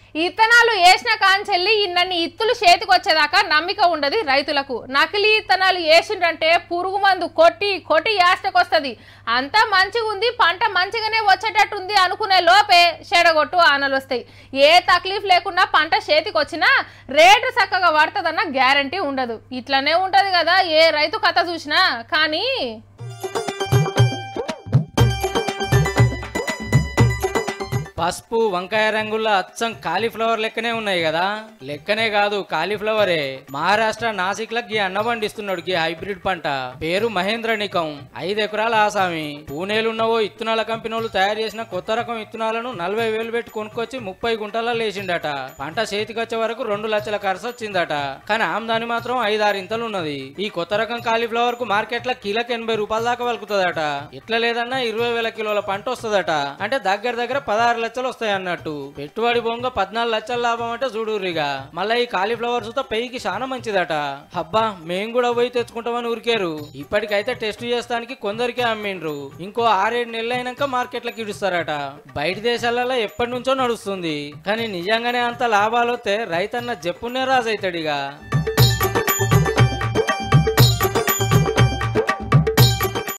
ఇత్తనాలు వేసిన కాంచెల్లి ఇన్నన్ని ఇత్తులు చేతికి వచ్చేదాకా నమ్మిక ఉండదు రైతులకు నకిలీ ఇత్తనాలు వేసిండ్రంటే పురుగు మందు కొట్టి కొట్టి యాస్టకొస్తుంది అంతా మంచిగా ఉంది పంట మంచిగానే వచ్చేటట్టుంది అనుకునే లోపే చెడగొట్టు ఆనలు వస్తాయి ఏ తక్లీఫ్ లేకుండా పంట చేతికి వచ్చినా రేటు చక్కగా పడుతుందన్న గ్యారంటీ ఉండదు ఇట్లనే ఉంటది కదా ఏ రైతు కథ చూసినా కానీ పసుపు వంకాయ రంగుల్లో అచ్చం కాలీఫ్లవర్ లెక్కనే ఉన్నాయి కదా లెక్కనే కాదు కాలీఫ్లవరే మహారాష్ట్ర నాసిక్ లకి అన్న పండిస్తున్నాడు గీ హైబ్రిడ్ పంట పేరు మహేంద్ర నికం ఐదు ఎకరాల ఆసామి పూణేలున్నవో ఇత్తనాల కంపెనీలు తయారు చేసిన కొత్త రకం ఇత్తనాలను నలభై వేలు పెట్టి కొనుక్కొచ్చి ముప్పై గుంటల లేచిండట పంట చేతికి వచ్చే వరకు రెండు లక్షల ఖర్చు వచ్చిందట కానీ ఆమ్దాని మాత్రం ఐదారు ఇంతలు ఉన్నది ఈ కొత్త రకం కాలీఫ్లవర్ కు మార్కెట్ లో కిలోకి ఎనభై రూపాయల దాకా వలుకుతుందట ఇట్లా లేదన్నా ఇరవై వేల కిలోల పంట వస్తుందట అంటే దగ్గర దగ్గర పదహారు లక్షలు వస్తాయి అన్నట్టు పెట్టుబడి బొంగ పద్నాలుగు లక్షల లాభం అంటే చూడురిగా మళ్ళీ ఈ కాలీఫ్లవర్స్ తో పెయికి చాలా మంచిదట అబ్బా మేము కూడా పోయి తెచ్చుకుంటామని ఊరికారు ఇప్పటికైతే టెస్ట్ చేస్తానికి కొందరికే అమ్మిండ్రు ఇంకో ఆరేడు నెలలు అయినాక మార్కెట్లకు ఇడుస్తారట బయట దేశాలలో ఎప్పటి నుంచో నడుస్తుంది కానీ నిజంగానే అంత లాభాలు వస్తే రైతన్న జప్పునే రాజు అవుతాడు ఇక